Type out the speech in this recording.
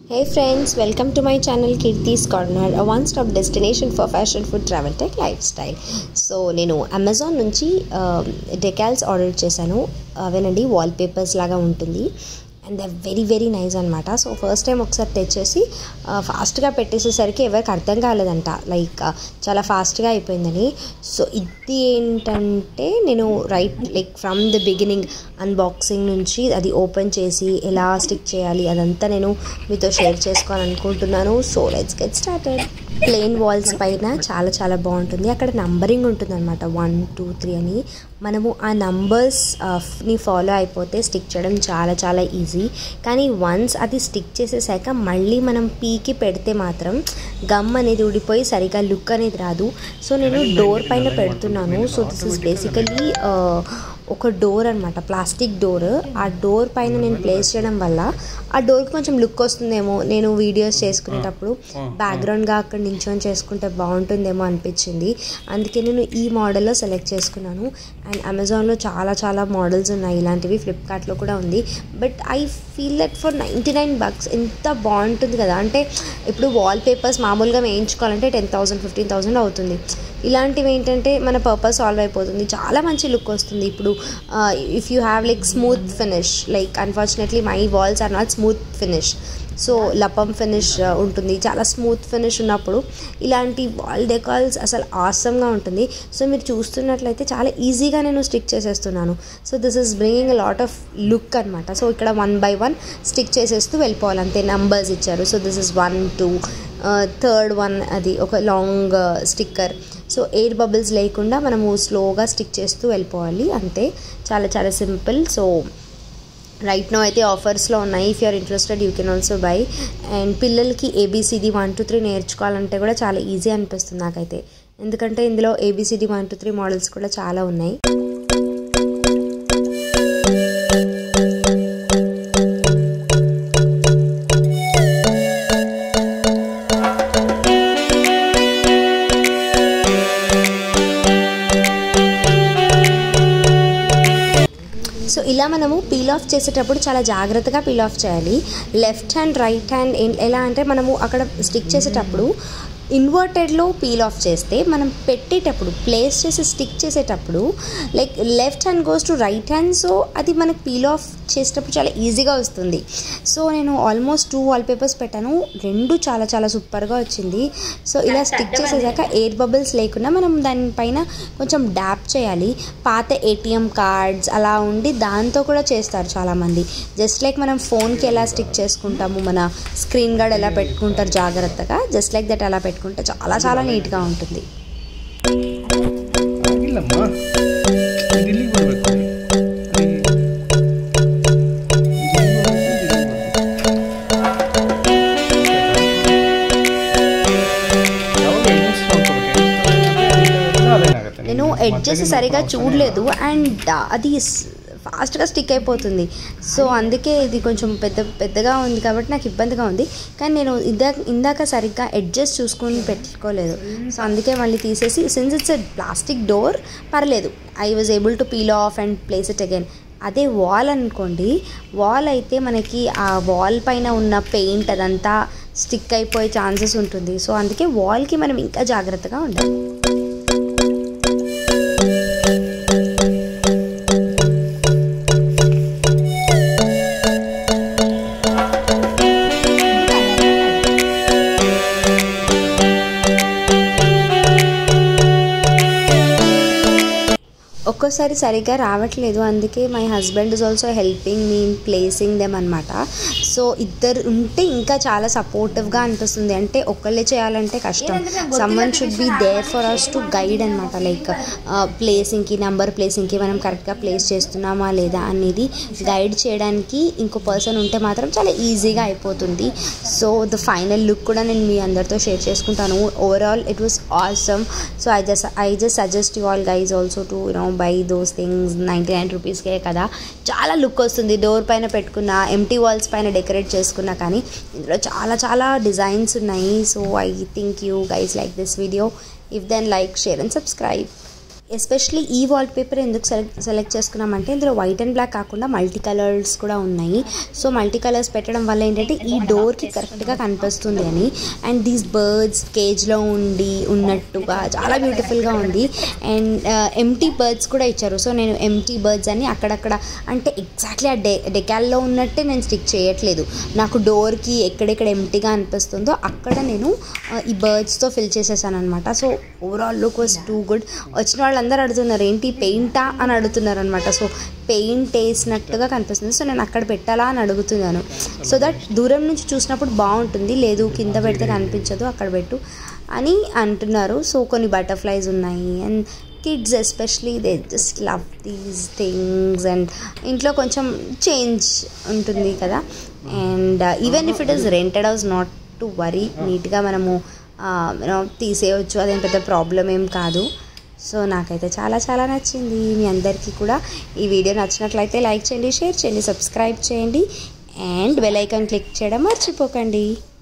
Hey friends, welcome to my channel Kirti's Corner, a one-stop destination for fashion, food, travel, tech, lifestyle. So నేను Amazon నుంచి decals order చేశాను అవేనండి wall papers లాగా ఉంటుంది and the very very nice అనమాట so first time ఒకసారి తెచ్చేసి ఫాస్ట్గా పెట్టేసేసరికి ఎవరికి అర్థం కాలేదంట లైక్ చాలా ఫాస్ట్గా అయిపోయిందని సో ఇది ఏంటంటే నేను right like from the beginning unboxing నుంచి అది ఓపెన్ చేసి ఎలా స్టిక్ చేయాలి అదంతా నేను మీతో షేర్ చేసుకోవాలనుకుంటున్నాను so let's get started plain walls పైన చాలా చాలా బాగుంటుంది అక్కడ నంబరింగ్ ఉంటుంది అనమాట వన్ టూ త్రీ అని మనము ఆ నంబర్స్ని ఫాలో అయిపోతే స్టిక్ చేయడం చాలా చాలా ఈజీ కానీ వన్స్ అది స్టిక్ చేసేసాక మళ్ళీ మనం పీకి పెడితే మాత్రం గమ్ అనేది ఊడిపోయి సరిగా లుక్ అనేది రాదు సో నేను డోర్ పైన పెడుతున్నాను సో దిస్ ఇస్ బేసికలీ ఒక డోర్ అనమాట ప్లాస్టిక్ డోర్ ఆ డోర్ పైన నేను ప్లేస్ చేయడం వల్ల ఆ డోర్కి కొంచెం లుక్ వస్తుందేమో నేను వీడియోస్ చేసుకునేటప్పుడు బ్యాక్గ్రౌండ్గా అక్కడ నించొని చేసుకుంటే బాగుంటుందేమో అనిపించింది అందుకే నేను ఈ మోడల్లో సెలెక్ట్ చేసుకున్నాను అండ్ అమెజాన్లో చాలా చాలా మోడల్స్ ఉన్నాయి ఇలాంటివి ఫ్లిప్కార్ట్లో కూడా ఉంది but I feel that for ninety nine bucks ఎంత బాగుంటుంది కదా అంటే ఇప్పుడు వాల్ పేపర్స్ మామూలుగా వేయించుకోవాలంటే టెన్ థౌసండ్ ఫిఫ్టీన్ థౌసండ్ అవుతుంది ఇలాంటివి ఏంటంటే మన పర్పస్ సాల్వ్ అయిపోతుంది చాలా మంచి లుక్ వస్తుంది ఇప్పుడు if you have like smooth finish like unfortunately my walls are not smooth finish so లపం ఫినిష్ ఉంటుంది చాలా స్మూత్ ఫినిష్ ఉన్నప్పుడు ఇలాంటి వాల్ డెకాల్స్ అసలు ఆసమ్గా ఉంటుంది సో మీరు చూస్తున్నట్లయితే చాలా ఈజీగా నేను స్టిక్ చేసేస్తున్నాను so this is bringing a lot of look అనమాట సో ఇక్కడ వన్ బై వన్ స్టిక్ చేసేస్తూ వెళ్ళిపోవాలి అంతే నంబర్స్ ఇచ్చారు so this is one two third one అది ఒక long sticker so air bubbles లేకుండా మనము స్లోగా స్టిక్ చేస్తూ వెళ్ళిపోవాలి అంతే చాలా చాలా సింపుల్ సో రైట్ నో అయితే ఆఫర్స్లో ఉన్నాయి if you're interested you can also buy and పిల్లలకి ఏబీసీడీ వన్ టూ త్రీ నేర్చుకోవాలంటే కూడా చాలా ఈజీ అనిపిస్తుంది నాకైతే ఎందుకంటే ఇందులో A B C D one two three models కూడా చాలా ఉన్నాయి సో ఇలా మనము పీల్ ఆఫ్ చేసేటప్పుడు చాలా జాగ్రత్తగా పీల్ ఆఫ్ చేయాలి లెఫ్ట్ హ్యాండ్ రైట్ హ్యాండ్ ఎలా అంటే మనము అక్కడ స్టిక్ చేసేటప్పుడు ఇన్వర్టెడ్లో పీల్ ఆఫ్ చేస్తే మనం పెట్టేటప్పుడు ప్లేస్ చేసి స్టిక్ చేసేటప్పుడు like left hand goes to right hand so అది మనకి పీల్ ఆఫ్ చేసేటప్పుడు చాలా ఈజీగా వస్తుంది సో నేను ఆల్మోస్ట్ టూ వాల్ పేపర్స్ పెట్టాను రెండు చాలా చాలా సూపర్గా వచ్చింది సో ఇలా స్టిక్ చేసేసాక ఎయిర్ బబుల్స్ లేకుండా మనం దానిపైన కొంచెం డ్యాప్ చేయాలి పాత ఏటీఎం కార్డ్స్ అలా ఉండి దాంతో కూడా చేస్తారు చాలామంది జస్ట్ లైక్ మనం ఫోన్కి ఎలా స్టిక్ చేసుకుంటాము మన స్క్రీన్ గార్డ్ ఎలా పెట్టుకుంటారు జాగ్రత్తగా జస్ట్ లైక్ దట్ అలా పెట్టుకుంటే చాలా చాలా నీట్గా ఉంటుంది ಆಗಿಲ್ಲಮ್ಮ ಇದು ಇಲ್ಲಿಗೆ ಬರ್ಬೇಕು నేను ఎడ్జెస్ సరిగా చూడలేదు అండ్ అది ఫాస్ట్గా స్టిక్ అయిపోతుంది సో అందుకే ఇది కొంచెం పెద్ద పెద్దగా ఉంది కాబట్టి నాకు ఇబ్బందిగా ఉంది కానీ నేను ఇందాక ఇందాక సరిగ్గా ఎడ్జెస్ చూసుకొని పెట్టుకోలేదు సో అందుకే మళ్ళీ తీసేసి since it's a plastic door పర్లేదు I was able to peel off and place it again అదే వాల్ అనుకోండి వాల్ అయితే మనకి ఆ వాల్ పైన ఉన్న పెయింట్ అదంతా స్టిక్ అయిపోయే ఛాన్సెస్ ఉంటుంది సో అందుకే వాల్కి మనం ఇంకా జాగ్రత్తగా ఉండాలి ఒక్కోసారి సరిగ్గా రావట్లేదు అందుకే my husband is also helping me in placing them అనమాట సో ఇద్దరు ఉంటే ఇంకా చాలా సపోర్టివ్గా అనిపిస్తుంది అంటే ఒక్కళ్ళే చేయాలంటే కష్టం someone should be there for us to guide అనమాట లైక్ ప్లేసింగ్కి నంబర్ ప్లేసింగ్కి మనం కరెక్ట్గా ప్లేస్ చేస్తున్నామా లేదా అనేది గైడ్ చేయడానికి ఇంకో పర్సన్ ఉంటే మాత్రం చాలా ఈజీగా అయిపోతుంది సో ద ఫైనల్ లుక్ కూడా నేను మీ అందరితో షేర్ చేసుకుంటాను overall it was awesome so I just I just suggest you all guys also to you know buy those things ninety nine రూపీస్కే కదా చాలా లుక్ వస్తుంది డోర్ పైన పెట్టుకున్న ఎంటీ వాల్స్ పైన డెకరేట్ చేసుకున్నా కానీ ఇందులో చాలా చాలా డిజైన్స్ ఉన్నాయి so I think you guys like this video if then like share and subscribe especially ఈ వాల్పేపర్ ఎందుకు సెలెక్ట్ సెలెక్ట్ చేసుకున్నామంటే ఇందులో వైట్ అండ్ బ్లాక్ కాకుండా మల్టీ కలర్స్ కూడా ఉన్నాయి సో మల్టీ కలర్స్ పెట్టడం వల్ల ఏంటంటే ఈ డోర్కి కరెక్ట్గా కనిపిస్తుంది అని అండ్ దీస్ బర్డ్స్ కేజ్లో ఉండి ఉన్నట్టుగా చాలా బ్యూటిఫుల్గా ఉంది అండ్ ఎంటీ బర్డ్స్ కూడా ఇచ్చారు సో నేను ఎంటీ బర్డ్స్ అని అక్కడక్కడ అంటే ఎగ్జాక్ట్లీ ఆ డె డెకాల్లో ఉన్నట్టే నేను స్టిక్ చేయట్లేదు నాకు డోర్కి ఎక్కడెక్కడ ఎంటీగా అనిపిస్తుందో అక్కడ నేను ఆ, ఈ బర్డ్స్తో ఫిల్ చేసేసాను అనమాట so overall look was too good వచ్చిన వాళ్ళందరూ అడుగుతున్నారు ఏంటి పెయింటా అని అడుగుతున్నారు అనమాట సో పెయింట్ వేసినట్టుగా కనిపిస్తుంది సో నేను అక్కడ పెట్టాలా అని అడుగుతున్నాను సో దట్ దూరం నుంచి చూసినప్పుడు బాగుంటుంది లేదు కింద పెడితే కనిపించదు అక్కడ పెట్టు అని అంటున్నారు సో కొన్ని బటర్ఫ్లైస్ ఉన్నాయి and kids especially they just love these things and ఇంట్లో కొంచెం చేంజ్ ఉంటుంది కదా and even if it is rented house not to worry నీట్గా మనము యూనో తీసేయవచ్చు అదేం పెద్ద ప్రాబ్లం ఏం కాదు సో నాకైతే చాలా చాలా నచ్చింది మీ అందరికీ కూడా ఈ వీడియో నచ్చినట్లయితే లైక్ చేయండి షేర్ చేయండి సబ్స్క్రైబ్ చేయండి అండ్ బెల్ ఐకాన్ క్లిక్ చేయడం మర్చిపోకండి